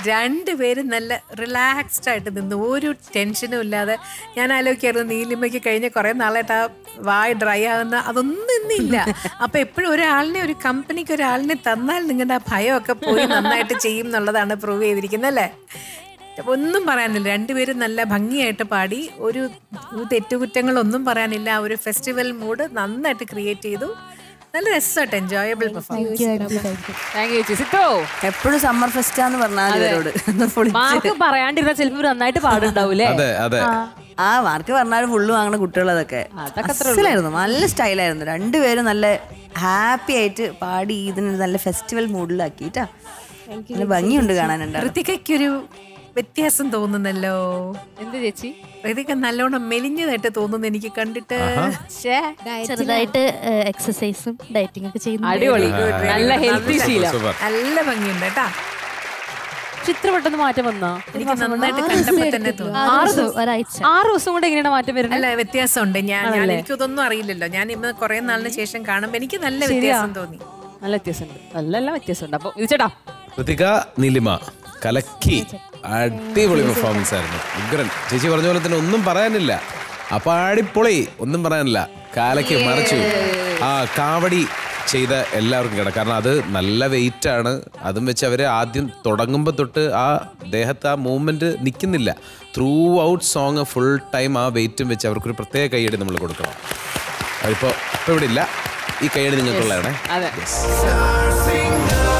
രണ്ടുപേരും നല്ല റിലാക്സ്ഡ് ആയിട്ട് നിന്ന് ഒരു ടെൻഷനും ഇല്ലാതെ ഞാൻ ആലോചിക്കായിരുന്നു നീലിമയ്ക്ക് കഴിഞ്ഞ കുറെ നാളായിട്ട് ആ വായ് ഡ്രൈ ആകുന്ന അതൊന്നും ഇന്നില്ല അപ്പൊ എപ്പോഴും ഒരാളിനെ ഒരു കമ്പനിക്ക് ഒരാളിനെ തന്നാൽ നിങ്ങളുടെ ആ ഭയമൊക്കെ പോയി നന്നായിട്ട് ചെയ്യും എന്നുള്ളതാണ് പ്രൂവ് ചെയ്തിരിക്കുന്നത് അല്ലേ അപ്പൊ ഒന്നും പറയാനില്ല രണ്ടുപേരും നല്ല ഭംഗിയായിട്ട് പാടി ഒരു തെറ്റുകുറ്റങ്ങളൊന്നും പറയാനില്ല ആ ഒരു ഫെസ്റ്റിവൽ മൂഡ് നന്നായിട്ട് ക്രിയേറ്റ് ചെയ്തു നല്ല രസമായിട്ട് എൻജോയബിൾ പെർഫോമൻസ് താങ്ക് യു ചേച്ചി സിത്തോ എപ്പോഴും സമ്മർ ഫെസ്റ്റാന്ന് പറഞ്ഞാൽ ഇവരോട് ഒന്ന് പൊളിച്ച്. മാർക്ക് പറയാണ്ടിരുന്ന ചിലപ്പോൾ നന്നായിട്ട് പാടുണ്ടാവൂലേ അതെ അതെ ആ മാർക്ക് പറഞ്ഞാലും ഫുള്ള് വാങ്ങണ കുട്ടികളതൊക്കെ അസലായിരുന്നു നല്ല സ്റ്റൈലായിരുന്നു രണ്ടുപേരും നല്ല ഹാപ്പി ആയിട്ട് പാടി ഇതിന് നല്ല ഫെസ്റ്റിവൽ മൂഡിലാക്കിട്ടാ നല്ല ഭംഗിയുണ്ട് കാണാനുണ്ടായിരുന്നു ഋതികയ്ക്കൊരു വ്യത്യാസം തോന്നുന്നല്ലോ എന്ത് ചേച്ചി ഋതിക നല്ലോണം മെലിഞ്ഞതായിട്ട് തോന്നുന്നു എനിക്ക് കണ്ടിട്ട് ചെറുതായിട്ട് എക്സസൈസും ഡയറ്റിംഗ് ഒക്കെ ചെയ്യുന്നു അടിപൊളി നല്ല ഹെൽത്തി ശീലം സൂപ്പർ നല്ല ഭംഗിയുണ്ട് കേട്ടാ ചിത്ര പെട്ടെന്ന് മാറ്റം വന്നോ എനിക്ക് നന്നായിട്ട് കണ്ടപ്പോ തന്നെ തോന്നി ആറ് ദിവസം, ഒരാഴ്ച ആറ് ദിവസം കൊണ്ട് എങ്ങനെയാണ് മാറ്റം വരുന്നത് അല്ല വ്യത്യാസമുണ്ട് ഞാൻ ഞാൻ എനിക്കിതൊന്നും അറിയില്ലല്ലോ ഞാൻ ഇന്ന് കുറെ നാളിന് ശേഷം കാണുമ്പോ എനിക്ക് നല്ല വ്യത്യാസം തോന്നി നല്ല വ്യത്യാസമുണ്ട് നല്ല നല്ല വ്യത്യാസമുണ്ട് അപ്പൊ ഇത് ചേട്ടാ ഋതിക നീലിമ കലക്കി അടിപൊളി പെർഫോമൻസ് ആയിരുന്നു ഉഗ്രൻ ചേച്ചി പറഞ്ഞ പോലെ തന്നെ ഒന്നും പറയാനില്ല അപ്പൊ അടിപൊളി ഒന്നും പറയാനില്ല കാലയ്ക്ക് മറിച്ചു ആ കാവടി ചെയ്ത എല്ലാവർക്കും കേട്ടോ കാരണം അത് നല്ല വെയിറ്റ് ആണ് അതും വെച്ച് അവര് ആദ്യം തുടങ്ങുമ്പോൾ തൊട്ട് ആ ദേഹത്ത് ആ മൂവ്മെന്റ് നിൽക്കുന്നില്ല throughout song full time ആ വെയിറ്റും വെച്ച് അവർക്കൊരു പ്രത്യേക കൈയടി നമ്മൾ കൊടുക്കണം അതിപ്പോ ഇപ്പൊ ഇവിടെ ഇല്ല ഈ കൈയടി നിങ്ങൾക്കുള്ളതാണേ അതെ Yes.